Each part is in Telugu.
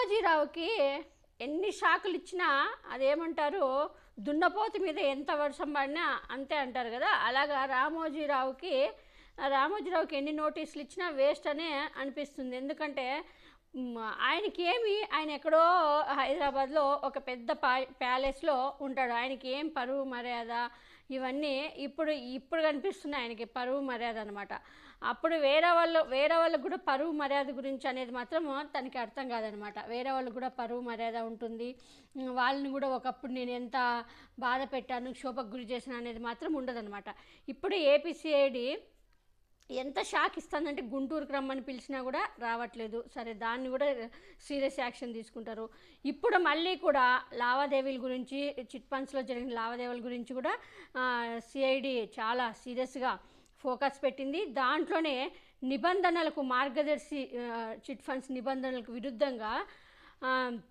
రామోజీరావుకి ఎన్ని షాకులు ఇచ్చినా అదేమంటారు దున్నపోతు మీద ఎంత వర్షం పడినా అంతే అంటారు కదా అలాగా రామోజీరావుకి రామోజీరావుకి ఎన్ని నోటీసులు ఇచ్చినా వేస్ట్ అనే అనిపిస్తుంది ఎందుకంటే మ్, ఆయనకి ఏమి ఆయన ఎక్కడో హైదరాబాద్లో ఒక పెద్ద పా ప్యాలెస్లో ఉంటాడు ఆయనకి ఏం పరువు మర్యాద ఇవన్నీ ఇప్పుడు ఇప్పుడు కనిపిస్తున్నాయి ఆయనకి పరువు మర్యాద అనమాట అప్పుడు వేరే వాళ్ళు వేరే వాళ్ళకు కూడా పరువు మర్యాద గురించి అనేది మాత్రం తనకి అర్థం కాదనమాట వేరే వాళ్ళకు కూడా పరువు మర్యాద ఉంటుంది ఉమ్, వాళ్ళని కూడా ఒకప్పుడు నేను ఎంత బాధ పెట్టాను క్షోభకు గురి చేసిన అనేది మాత్రం ఉండదన్నమాట ఇప్పుడు ఏపీసీఐడి ఎంత షాక్ ఇస్తుందంటే గుంటూరుకు రమ్మని పిలిచినా కూడా రావట్లేదు సరే దాన్ని కూడా సీరియస్ యాక్షన్ తీసుకుంటారు ఇప్పుడు మళ్ళీ కూడా లావాదేవీల గురించి చిట్ ఫండ్స్లో జరిగిన లావాదేవీల గురించి కూడా సిఐడి చాలా సీరియస్గా ఫోకస్ పెట్టింది దాంట్లోనే నిబంధనలకు మార్గదర్శి ఆ, చిట్ ఫండ్స్ నిబంధనలకు విరుద్ధంగా ఆ,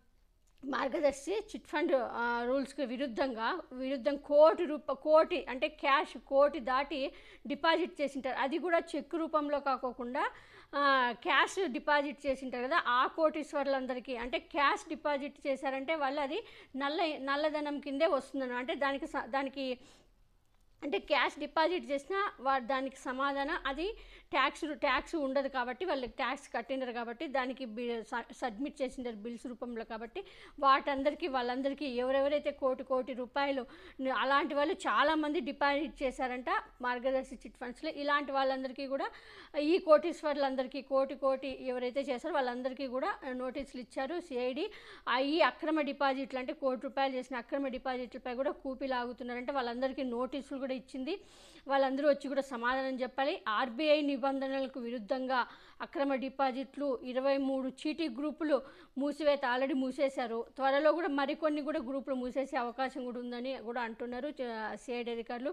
మార్గదర్శి చిట్ ఫండ్ ఆ, రూల్స్కి విరుద్ధంగా విరుద్ధం కోటి రూప కోటి అంటే క్యాష్ కోటి దాటి డిపాజిట్ చేసింటారు అది కూడా చెక్ రూపంలో కాకోకుండా ఆ, క్యాష్ డిపాజిట్ చేసింటారు కదా ఆ కోటీశ్వర్లందరికీ అంటే క్యాష్ డిపాజిట్ చేశారంటే వాళ్ళు అది నల్ల నల్లధనం కిందే వస్తుందన్నమాట అంటే దానికి స- దానికి అంటే క్యాష్ డిపాజిట్ చేసినా వా దానికి సమాధానం అది ట్యాక్స్ ట్యాక్స్ ఉండదు కాబట్టి వాళ్ళకి ట్యాక్స్ కట్టినారు కాబట్టి దానికి బి సబ్మిట్ చేసిండారు బిల్స్ రూపంలో కాబట్టి వాటందరికీ వాళ్ళందరికీ ఎవరెవరైతే కోటి కోటి రూపాయలు న- అలాంటి వాళ్ళు చాలామంది డిపాజిట్ చేశారంట మార్గదర్శి చిట్ ఫండ్స్లో ఇలాంటి వాళ్ళందరికీ కూడా ఈ కోటీశ్వర్లందరికీ కోటి కోటి ఎవరైతే చేశారో వాళ్ళందరికీ కూడా నోటీసులు ఇచ్చారు సిఐడి ఈ అక్రమ డిపాజిట్లు అంటే కోటి రూపాయలు చేసిన అక్రమ డిపాజిట్లపై కూడా కూపి లాగుతున్నారంటే వాళ్ళందరికీ నోటీసులు కూడా ఇచ్చింది వాళ్ళందరూ వచ్చి కూడా సమాధానం చెప్పాలి ఆర్బీఐ నిబంధనలకు విరుద్ధంగా అక్రమ డిపాజిట్లు ఇరవై మూడు చీటీ గ్రూపులు మూసివేత ఆల్రెడీ మూసేశారు త్వరలో కూడా మరికొన్ని కూడా గ్రూపులు మూసేసే అవకాశం కూడా ఉందని కూడా అంటున్నారు సిఐడి అధికారులు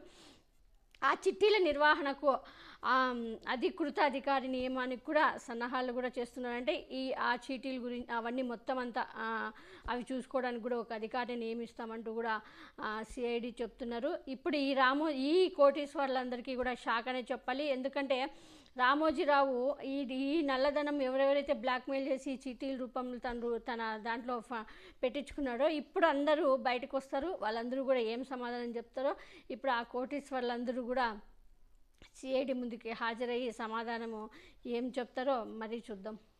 ఆ చిట్టీల నిర్వహణకు ఆ, అధికృత అధికారి నియమానికి కూడా సన్నాహాలు కూడా చేస్తున్నారంటే ఈ ఆ చీటీల గురించి అవన్నీ మొత్తం అంతా ఆ, అవి చూసుకోవడానికి కూడా ఒక అధికారిని నియమిస్తామంటూ కూడా సిఐడి చెప్తున్నారు ఇప్పుడు ఈ రామో ఈ కోటీశ్వర్లందరికీ కూడా షాక్ అనే చెప్పాలి ఎందుకంటే రామోజీరావు ఈ ఈ నల్లధనం ఎవరెవరైతే బ్లాక్మెయిల్ చేసి ఈ చీటీల రూపంలో తను తన దాంట్లో ఫ- పెట్టించుకున్నాడో ఇప్పుడు అందరూ బయటకు వస్తారు వాళ్ళందరూ కూడా ఏం సమాధానం చెప్తారో ఇప్పుడు ఆ కోటీశ్వర్లందరూ కూడా సిఐడి ముందుకి హాజరయ్యి సమాధానము ఏం చెప్తారో మరీ చూద్దాం